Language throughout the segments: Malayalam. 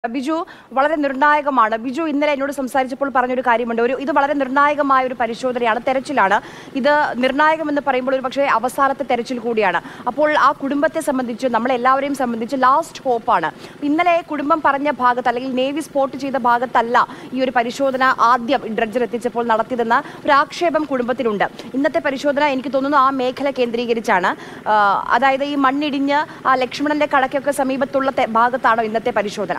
ബിജു വളരെ നിർണായകമാണ് ബിജു ഇന്നലെ എന്നോട് സംസാരിച്ചപ്പോൾ പറഞ്ഞൊരു കാര്യമുണ്ട് ഒരു ഇത് വളരെ നിർണായകമായ ഒരു പരിശോധനയാണ് തെരച്ചിലാണ് ഇത് നിർണായകമെന്ന് പറയുമ്പോൾ ഒരു പക്ഷേ അവസാനത്തെ തെരച്ചിൽ കൂടിയാണ് അപ്പോൾ ആ കുടുംബത്തെ സംബന്ധിച്ച് നമ്മളെല്ലാവരെയും സംബന്ധിച്ച് ലാസ്റ്റ് ഹോപ്പാണ് ഇന്നലെ കുടുംബം പറഞ്ഞ ഭാഗത്ത് അല്ലെങ്കിൽ നേവി സ്പോട്ട് ചെയ്ത ഭാഗത്തല്ല ഈ ഒരു പരിശോധന ആദ്യം ഡ്രഡ്ജർ എത്തിച്ചപ്പോൾ നടത്തിയതെന്ന ഒരു ആക്ഷേപം കുടുംബത്തിലുണ്ട് ഇന്നത്തെ പരിശോധന എനിക്ക് തോന്നുന്നു ആ മേഖല കേന്ദ്രീകരിച്ചാണ് ആ, അതായത് ഈ മണ്ണിടിഞ്ഞ് ആ ലക്ഷ്മണന്റെ കടക്കൊക്കെ സമീപത്തുള്ള തെ- ഭാഗത്താണോ ഇന്നത്തെ പരിശോധന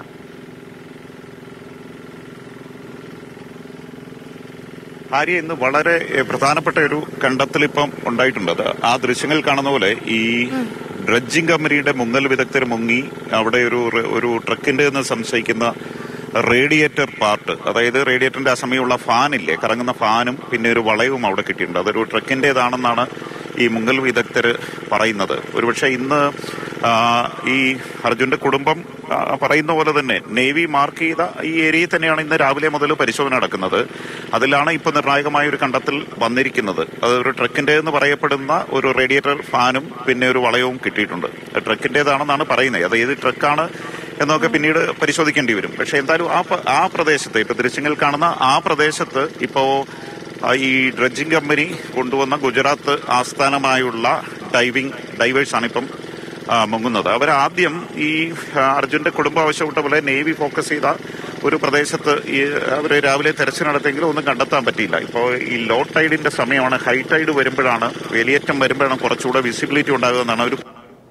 ഭാര്യ ഇന്ന് വളരെ എഹ്, പ്രധാനപ്പെട്ട ഒരു കണ്ടെത്തൽ ഇപ്പം ഉണ്ടായിട്ടുണ്ട് അത് ആ ദൃശ്യങ്ങൾ കാണുന്ന പോലെ ഈ ഡ്രഡ്ജിംഗ് കമ്പനിയുടെ മുങ്ങൽ വിദഗ്ധർ മുങ്ങി അവിടെ ഒരു റെ- ഒരു ട്രക്കിന്റെ എന്ന് സംശയിക്കുന്ന റേഡിയേറ്റർ പാർട്ട് അതായത് റേഡിയേറ്ററിന്റെ ആ സമയമുള്ള ഫാനില്ലേ കറങ്ങുന്ന ഫാനും പിന്നെ ഒരു വളയവും അവിടെ കിട്ടിയിട്ടുണ്ട് അതൊരു ട്രക്കിന്റേതാണെന്നാണ് ഈ മുങ്ങൽ വിദഗ്ധർ പറയുന്നത് ഒരുപക്ഷെ ഇന്ന് ആ, ഈ അർജുന്റെ കുടുംബം ആ, പറയുന്ന പോലെ തന്നെ നേവി മാർക്ക് ചെയ്ത ഈ ഏരിയയിൽ തന്നെയാണ് ഇന്ന് രാവിലെ മുതൽ പരിശോധന നടക്കുന്നത് അതിലാണ് ഇപ്പൊ നിർണായകമായ ഒരു കണ്ടെത്തൽ വന്നിരിക്കുന്നത് അത് ഒരു ട്രക്കിന്റെ എന്ന് പറയപ്പെടുന്ന ഒരു റേഡിയേറ്റർ ഫാനും പിന്നെ ഒരു വളയവും കിട്ടിയിട്ടുണ്ട് ട്രക്കിന്റേതാണെന്നാണ് പറയുന്നത് അത് ഏത് ട്രക്കാണ് എന്നൊക്കെ പിന്നീട് പരിശോധിക്കേണ്ടി വരും പക്ഷെ എന്തായാലും ആ പ- ആ പ്രദേശത്ത് ഇപ്പൊ ദൃശ്യങ്ങൾ കാണുന്ന ആ പ്രദേശത്ത് ഇപ്പോ ആ, ഈ ഡ്രഡ്ജിംഗ് കമ്പനി കൊണ്ടുവന്ന ഗുജറാത്ത് ആസ്ഥാനമായുള്ള ഡൈവിംഗ് ഡൈവേഴ്സാണ് ഇപ്പം ആ, മുങ്ങുന്നത് അവരാദ്യം ഈ ആ, അർജുന്റെ കുടുംബം ആവശ്യപ്പെട്ട പോലെ നേവി ഫോക്കസ് ചെയ്ത ഒരു പ്രദേശത്ത് ഈ അവര് രാവിലെ തെരച്ചിൽ നടത്തിയെങ്കിലും ഒന്നും കണ്ടെത്താൻ പറ്റിയില്ല ഇപ്പോൾ ഈ ലോ ടൈഡിന്റെ സമയമാണ് ഹൈ ടൈഡ് വരുമ്പോഴാണ് വേലിയേറ്റം വരുമ്പോഴാണ് കുറച്ചുകൂടെ വിസിബിലിറ്റി ഉണ്ടാകുമെന്നാണ് ഒരു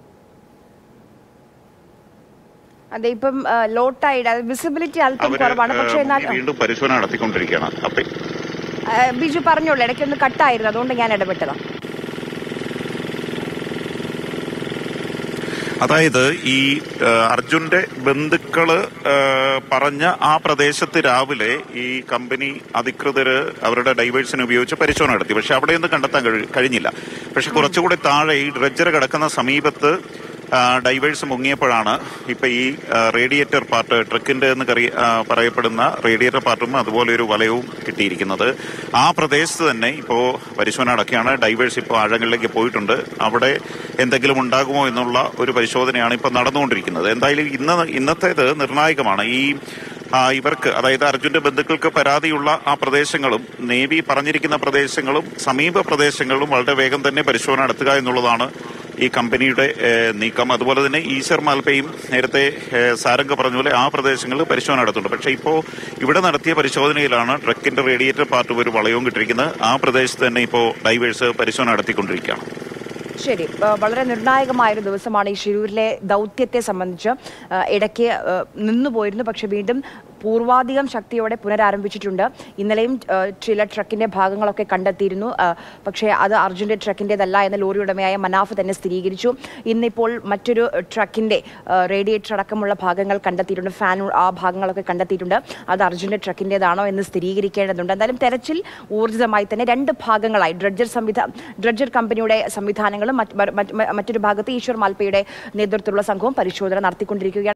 അതെ ഇപ്പം ലോ ടൈഡ് അത് വിസിബിലിറ്റി അല്പം അവര് കുറവാണ് പക്ഷേ ആ, എന്നാൽ വീണ്ടും പരിശോധന നടത്തിക്കൊണ്ടിരിക്കുകയാണ് അപ്പൊ ആ, ബിജു പറഞ്ഞോളൂ ഇടയ്ക്കൊന്ന് കട്ടായിരുന്നു അതുകൊണ്ട് ഞാൻ ഇടപെട്ടതാ അതായത് ഈ ആ, അർജുന്റെ ബന്ധുക്കള് ആ, പറഞ്ഞ ആ പ്രദേശത്ത് രാവിലെ ഈ കമ്പനി അധികൃതര് അവരുടെ ഡൈവേഴ്സിനെ ഉപയോഗിച്ച് പരിശോധന നടത്തി പക്ഷെ അവിടെയൊന്നും കണ്ടെത്താൻ കഴി- കഴിഞ്ഞില്ല പക്ഷെ കുറച്ചുകൂടി താഴെ ഈ ഡ്രഡ്ജർ കിടക്കുന്ന സമീപത്ത് ആ, ഡൈവേഴ്സ് മുങ്ങിയപ്പോഴാണ് ഇപ്പൊ ഈ ആ, റേഡിയേറ്റർ പാർട്ട് ട്രക്കിന്റെ എന്ന് കറി- ആ, പറയപ്പെടുന്ന റേഡിയേറ്റർ പാർട്ടും അതുപോലെ ഒരു വലയവും കിട്ടിയിരിക്കുന്നത് ആ പ്രദേശത്ത് തന്നെ ഇപ്പോ പരിശോധന നടക്കുകയാണ് ഡൈവേഴ്സ് ഇപ്പോൾ ആഴങ്ങളിലേക്ക് പോയിട്ടുണ്ട് അവിടെ എന്തെങ്കിലും ഉണ്ടാകുമോ എന്നുള്ള ഒരു പരിശോധനയാണ് ഇപ്പൊ നടന്നുകൊണ്ടിരിക്കുന്നത് എന്തായാലും ഇന്ന് ഇന്നത്തേത് നിർണായകമാണ് ഈ ആ, ഇവർക്ക് അതായത് അർജുന്റെ ബന്ധുക്കൾക്ക് പരാതിയുള്ള ആ പ്രദേശങ്ങളും നേവി പറഞ്ഞിരിക്കുന്ന പ്രദേശങ്ങളും സമീപ പ്രദേശങ്ങളും വളരെ വേഗം തന്നെ പരിശോധന നടത്തുക എന്നുള്ളതാണ് ഈ കമ്പനിയുടെ ഏഹ്, നീക്കം അതുപോലെ തന്നെ ഈശ്വർ മാൽപ്പയും നേരത്തെ ഏഹ്, സാരംഗ പറഞ്ഞ പോലെ ആ പ്രദേശങ്ങളിൽ പരിശോധന നടത്തുന്നുണ്ട് പക്ഷേ ഇപ്പോൾ ഇവിടെ നടത്തിയ പരിശോധനയിലാണ് ട്രക്കിന്റെ റേഡിയേറ്റർ പാർട്ട് ഒരു വളയവും കിട്ടിയിരിക്കുന്നത് ആ പ്രദേശത്ത് തന്നെ ഇപ്പോൾ ഡൈവേഴ്സ് പരിശോധന നടത്തിക്കൊണ്ടിരിക്കുകയാണ് ശരി ആ, വളരെ നിർണായകമായ ഒരു ദിവസമാണ് ഈ ഷിരൂരിലെ ദൗത്യത്തെ സംബന്ധിച്ച് ആ, ഇടയ്ക്ക് ആ, നിന്നുപോയിരുന്നു പക്ഷെ വീണ്ടും പൂർവാധികം ശക്തിയോടെ പുനരാരംഭിച്ചിട്ടുണ്ട് ഇന്നലെയും ആ, ചില ട്രക്കിന്റെ ഭാഗങ്ങളൊക്കെ കണ്ടെത്തിയിരുന്നു ആ, പക്ഷേ അത് അർജുന്റെ ട്രക്കിൻ്റെതല്ല എന്ന് ലോറി ഉടമയായ മനാഫ് തന്നെ സ്ഥിരീകരിച്ചു ഇന്നിപ്പോൾ മറ്റൊരു ട്രക്കിന്റെ ആ, റേഡിയേറ്റർ അടക്കമുള്ള ഭാഗങ്ങൾ കണ്ടെത്തിയിട്ടുണ്ട് ഫാൻ ആ ഭാഗങ്ങളൊക്കെ കണ്ടെത്തിയിട്ടുണ്ട് അത് അർജുന്റെ ട്രക്കിൻ്റെതാണോ എന്ന് സ്ഥിരീകരിക്കേണ്ടതുണ്ട് എന്തായാലും തെരച്ചിൽ ഊർജിതമായി തന്നെ രണ്ട് ഭാഗങ്ങളായി ഡ്രഡ്ജർ സംവിധാ ഡ്രഡ്ജർ കമ്പനിയുടെ സംവിധാനങ്ങളും മറ്റ് മറ്റ് മറ്റൊരു ഭാഗത്ത് ഈശ്വർ മാൽപ്പയുടെ നേതൃത്വത്തിലുള്ള സംഘവും പരിശോധന നടത്തിക്കൊണ്ടിരിക്കുകയാണ്